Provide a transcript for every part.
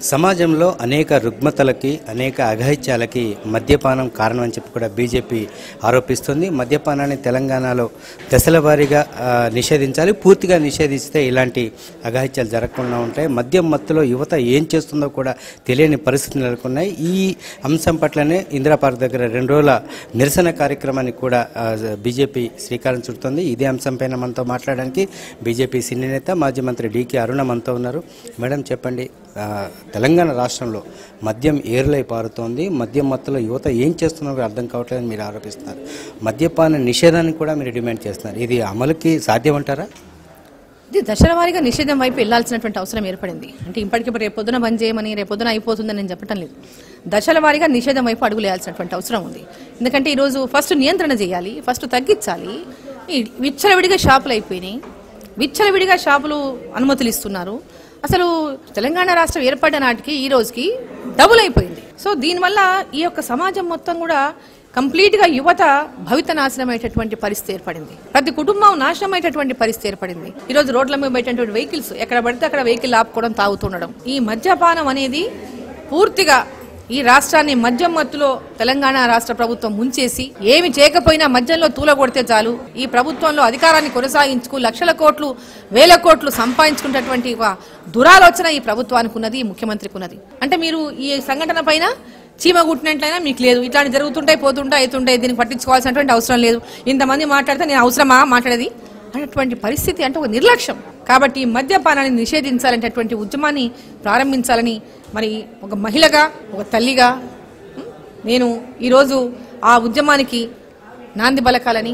సమాజంలో అనేక రుగ్మతలకి అనేక అఘాయిత్యాలకి మద్యపానం కారణం అని చెప్పి కూడా బీజేపీ ఆరోపిస్తుంది మద్యపానాన్ని తెలంగాణలో దశల వారీగా ఆ, నిషేధించాలి పూర్తిగా నిషేధిస్తే ఇలాంటి అఘాయిత్యాలు జరగకుండా ఉంటాయి మద్యం మత్తులో యువత ఏం చేస్తుందో కూడా తెలియని పరిస్థితులు నెలకొన్నాయి ఈ అంశం పట్లనే ఇందిరా పార్క్ దగ్గర రెండు రోజుల నిరసన కార్యక్రమానికి కూడా ఆ, బీజేపీ శ్రీకారం చుడుతుంది ఇదే అంశంపైన మనతో మాట్లాడడానికి బీజేపీ సీనియర్ నేత మాజీ మంత్రి డీకే అరుణ మనతో ఉన్నారు మేడం చెప్పండి ఆ, తెలంగాణ రాష్ట్రంలో మద్యం ఏరులై పారుతోంది మద్యం మత్తులో యువత ఏం చేస్తుందో కూడా అర్థం కావట్లేదని మీరు ఆరోపిస్తున్నారు మద్యపాన నిషేధానికి కూడా మీరు డిమాండ్ చేస్తున్నారు ఇది అమలుకి సాధ్యమంటారా ఇది దశల వారీగా నిషేధం వైపు వెళ్లాల్సినటువంటి అవసరం ఏర్పడింది అంటే ఇప్పటికిప్పుడు రేపు పొద్దున బంద్ చేయమని రేపు పొద్దున అయిపోతుందని నేను చెప్పటం లేదు దశల వారీగా నిషేధం వైపు అడుగులు వేయాల్సినటువంటి అవసరం ఉంది ఎందుకంటే ఈరోజు ఫస్ట్ నియంత్రణ చేయాలి ఫస్ట్ తగ్గించాలి ఈ విచ్చలవిడిగా షాపులు అయిపోయినాయి విచ్చలవిడిగా షాపులు అనుమతులు ఇస్తున్నారు అసలు తెలంగాణ రాష్ట్రం ఏర్పడిన నాటికి ఈ రోజుకి డబుల్ అయిపోయింది సో దీనివల్ల ఈ యొక్క సమాజం మొత్తం కూడా కంప్లీట్ గా యువత భవిత నాశనమయ్యేటటువంటి పరిస్థితి ఏర్పడింది ప్రతి కుటుంబం నాశనమయ్యేటటువంటి పరిస్థితి ఏర్పడింది ఈ రోజు రోడ్ల మీద పెట్టేటువంటి వెహికల్స్ ఎక్కడ పడితే అక్కడ వెహికల్ ఆపుకోవడం తాగుతుండడం ఈ మద్యపానం అనేది పూర్తిగా ఈ రాష్ట్రాన్ని మద్యం మత్తులో తెలంగాణ రాష్ట్ర ప్రభుత్వం ముంచేసి ఏమి చేయకపోయినా మద్యంలో తూలగొడితే చాలు ఈ ప్రభుత్వంలో అధికారాన్ని కొనసాగించుకు లక్షల కోట్లు వేల కోట్లు సంపాదించుకున్నటువంటి ఒక దురాలోచన ఈ ప్రభుత్వానికి ఉన్నది ఈ ముఖ్యమంత్రికి ఉన్నది అంటే మీరు ఈ సంఘటన పైన చీమ కుట్టినట్లయినా మీకు లేదు ఇట్లాంటి జరుగుతుంటాయి పోతుంటాయి అవుతుంటాయి దీనికి పట్టించుకోవాల్సినటువంటి అవసరం లేదు ఇంతమంది మాట్లాడితే నేను అవసరమా మాట్లాడేది అనేటువంటి పరిస్థితి అంటే ఒక నిర్లక్ష్యం కాబట్టి ఈ మద్యపానాన్ని నిషేధించాలనేటటువంటి ఉద్యమాన్ని ప్రారంభించాలని మరి ఒక మహిళగా ఒక తల్లిగా ఉం, నేను ఈరోజు ఆ ఉద్యమానికి నాంది పలకాలని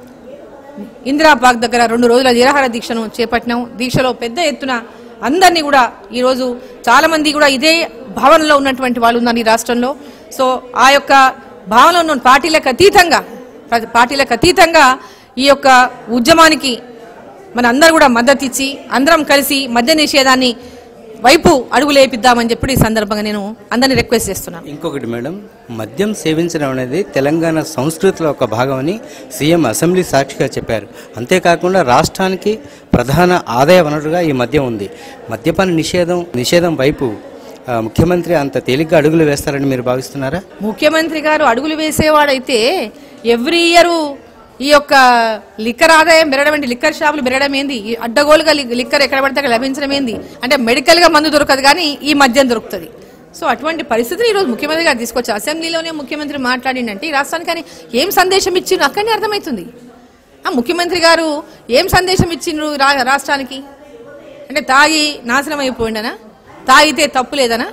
ఇందిరా పార్క్ దగ్గర రెండు రోజుల నిరాహార దీక్షను చేపట్టినాం దీక్షలో పెద్ద ఎత్తున అందరినీ కూడా ఈరోజు చాలా మంది కూడా ఇదే భావనలో ఉన్నటువంటి వాళ్ళు ఉన్నారు ఈ రాష్ట్రంలో సో ఆ యొక్క భావనలో ఉన్న పార్టీలకు అతీతంగా ప్ర- పార్టీలకు అతీతంగా ఈ యొక్క ఉద్యమానికి మన అందరూ కూడా మద్దతు ఇచ్చి అందరం కలిసి మద్య నిషేధాన్ని వైపు అడుగులేపిద్దామని చెప్పి ఈ సందర్భంగా నేను అందరినీ రిక్వెస్ట్ చేస్తున్నాను ఇంకొకటి మేడం మద్యం సేవించడం అనేది తెలంగాణ సంస్కృతిలో ఒక భాగమని సీఎం అసెంబ్లీ సాక్షిగా చెప్పారు అంతేకాకుండా రాష్ట్రానికి ప్రధాన ఆదాయ వనరుగా ఈ మద్యం ఉంది మద్యపాన నిషేధం నిషేధం వైపు ఆ, ముఖ్యమంత్రి అంత తేలిగ్గా అడుగులు వేస్తారని మీరు భావిస్తున్నారా ముఖ్యమంత్రి గారు అడుగులు వేసేవాడైతే ఎవ్రీ ఇయర్ ఈ యొక్క లిక్కర్ ఆదాయం పెరగడం ఏంటి లిక్కర్ షాపులు పెరగడం ఏంది ఈ అడ్డగోలుగా లి- లిక్కర్ ఎక్కడ పడితే అక్కడ లభించడం ఏంది అంటే మెడికల్ గా మందు దొరకదు కానీ ఈ మద్యం దొరుకుతుంది సో అటువంటి పరిస్థితిని ఈరోజు ముఖ్యమంత్రి గారు తీసుకొచ్చి అసెంబ్లీలోనే ముఖ్యమంత్రి మాట్లాడిండంటే ఈ రాష్ట్రానికి ఆయన ఏం సందేశం ఇచ్చిండ్రు అక్కడనే అర్థమవుతుంది ఆ ముఖ్యమంత్రి గారు ఏం సందేశం ఇచ్చిండ్రు రా- రాష్ట్రానికి అంటే తాగి నాశనం అయిపోయిండనా తాగితే తప్పు లేదనా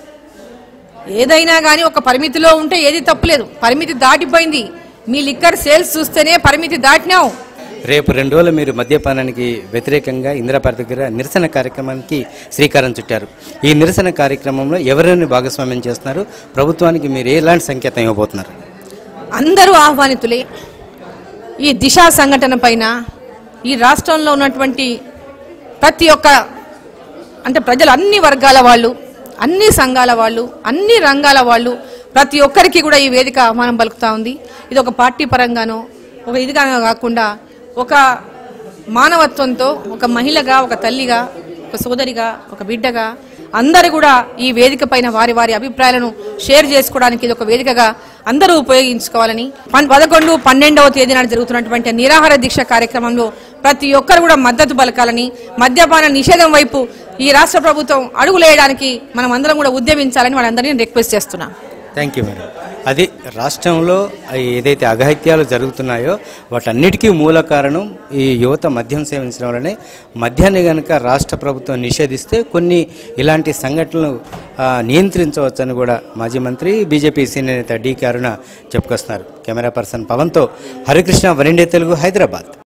ఏదైనా కానీ ఒక పరిమితిలో ఉంటే ఏది తప్పులేదు పరిమితి దాటిపోయింది మీ లిక్కర్ సేల్స్ చూస్తేనే పరిమితి దాటినావు రేపు రెండు రోజులు మీరు మద్యపానానికి వ్యతిరేకంగా ఇందిరాపార్క్ దగ్గర నిరసన కార్యక్రమానికి శ్రీకారం చుట్టారు ఈ నిరసన కార్యక్రమంలో ఎవరెవరిని భాగస్వామ్యం చేస్తున్నారు ప్రభుత్వానికి మీరు ఎలాంటి సంకేతం ఇవ్వబోతున్నారు అందరూ ఆహ్వానితులే ఈ దిశ సంఘటన పైన ఈ రాష్ట్రంలో ఉన్నటువంటి ప్రతి ఒక్క అంటే ప్రజలు అన్ని వర్గాల వాళ్ళు అన్ని సంఘాల వాళ్ళు అన్ని రంగాల వాళ్ళు ప్రతి ఒక్కరికి కూడా ఈ వేదిక ఆహ్వానం పలుకుతా ఉంది ఇది ఒక పార్టీ పరంగానో ఒక ఇదిగా కాకుండా ఒక మానవత్వంతో ఒక మహిళగా ఒక తల్లిగా ఒక సోదరిగా ఒక బిడ్డగా అందరూ కూడా ఈ వేదిక పైన వారి వారి అభిప్రాయాలను షేర్ చేసుకోవడానికి ఇది ఒక వేదికగా అందరూ ఉపయోగించుకోవాలని పన్- పదకొండు పన్నెండవ తేదీ నాడు జరుగుతున్నటువంటి నిరాహార దీక్ష కార్యక్రమంలో ప్రతి ఒక్కరు కూడా మద్దతు పలకాలని మద్యపాన నిషేధం వైపు ఈ రాష్ట్ర ప్రభుత్వం అడుగులేయడానికి మనం అందరం కూడా ఉద్యమించాలని వాళ్ళందరినీ నేను రిక్వెస్ట్ చేస్తున్నాను థ్యాంక్ యూ మేడం అది రాష్ట్రంలో ఏదైతే అఘాయిత్యాలు జరుగుతున్నాయో వాటన్నిటికీ మూల కారణం ఈ యువత మద్యం సేవించడం వల్లనే మద్యాన్ని కనుక రాష్ట్ర ప్రభుత్వం నిషేధిస్తే కొన్ని ఇలాంటి సంఘటనలు ఆ, నియంత్రించవచ్చని కూడా మాజీ మంత్రి బీజేపీ సీనియర్ నేత డీకే అరుణ చెప్పుకొస్తున్నారు కెమెరా పర్సన్ పవన్తో హరికృష్ణ వన్ ఇండియా తెలుగు హైదరాబాద్